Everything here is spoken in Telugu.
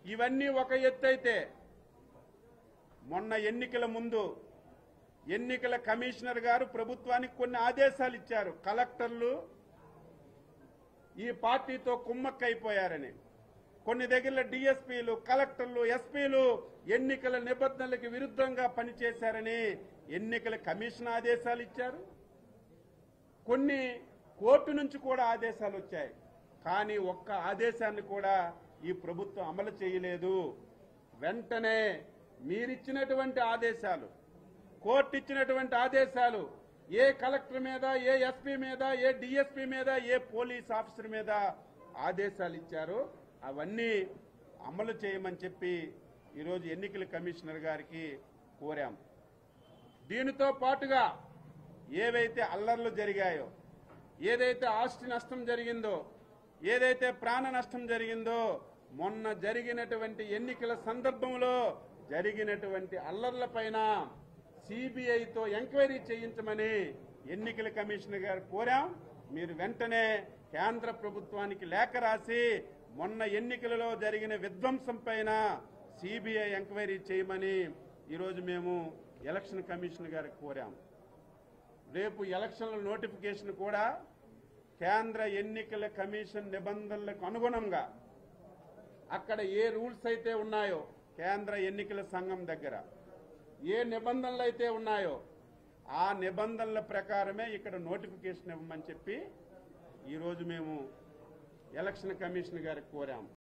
ఇవన్నీ ఒక ఎత్తు అయితే మొన్న ఎన్నికల ముందు ఎన్నికల కమిషనర్ గారు ప్రభుత్వానికి కొన్ని ఆదేశాలు ఇచ్చారు కలెక్టర్లు ఈ పార్టీతో కుమ్మక్కైపోయారని కొన్ని దగ్గర డిఎస్పీలు కలెక్టర్లు ఎస్పీలు ఎన్నికల నిబంధనలకు విరుద్ధంగా పనిచేశారని ఎన్నికల కమిషన్ ఆదేశాలు ఇచ్చారు కొన్ని కోర్టు నుంచి కూడా ఆదేశాలు వచ్చాయి కానీ ఒక్క ఆదేశాన్ని కూడా ఈ ప్రభుత్వం అమలు చేయలేదు వెంటనే మీరిచ్చినటువంటి ఆదేశాలు కోర్టు ఇచ్చినటువంటి ఆదేశాలు ఏ కలెక్టర్ మీద ఏ ఎస్పీ మీద ఏ డిఎస్పీ మీద ఏ పోలీస్ ఆఫీసర్ మీద ఆదేశాలు ఇచ్చారో అవన్నీ అమలు చేయమని చెప్పి ఈరోజు ఎన్నికల కమిషనర్ గారికి కోరాం దీనితో పాటుగా ఏవైతే అల్లర్లు జరిగాయో ఏదైతే ఆస్తి నష్టం జరిగిందో ఏదైతే ప్రాణ నష్టం జరిగిందో మొన్న జరిగినటువంటి ఎన్నికల సందర్భంలో జరిగినటువంటి అల్లర్ల పైన సిబిఐతో ఎంక్వైరీ చేయించమని ఎన్నికల కమిషనర్ గారు కోరాం మీరు వెంటనే కేంద్ర ప్రభుత్వానికి లేఖ రాసి మొన్న ఎన్నికలలో జరిగిన విధ్వంసం పైన సిబిఐ ఎంక్వైరీ చేయమని ఈరోజు మేము ఎలక్షన్ కమిషన్ గారికి కోరాం రేపు ఎలక్షన్ల నోటిఫికేషన్ కూడా కేంద్ర ఎన్నికల కమిషన్ నిబంధనలకు అనుగుణంగా అక్కడ ఏ రూల్స్ అయితే ఉన్నాయో కేంద్ర ఎన్నికల సంఘం దగ్గర ఏ నిబంధనలు అయితే ఉన్నాయో ఆ నిబంధనల ప్రకారమే ఇక్కడ నోటిఫికేషన్ ఇవ్వమని చెప్పి ఈరోజు మేము ఎలక్షన్ కమిషన్ గారికి కోరాం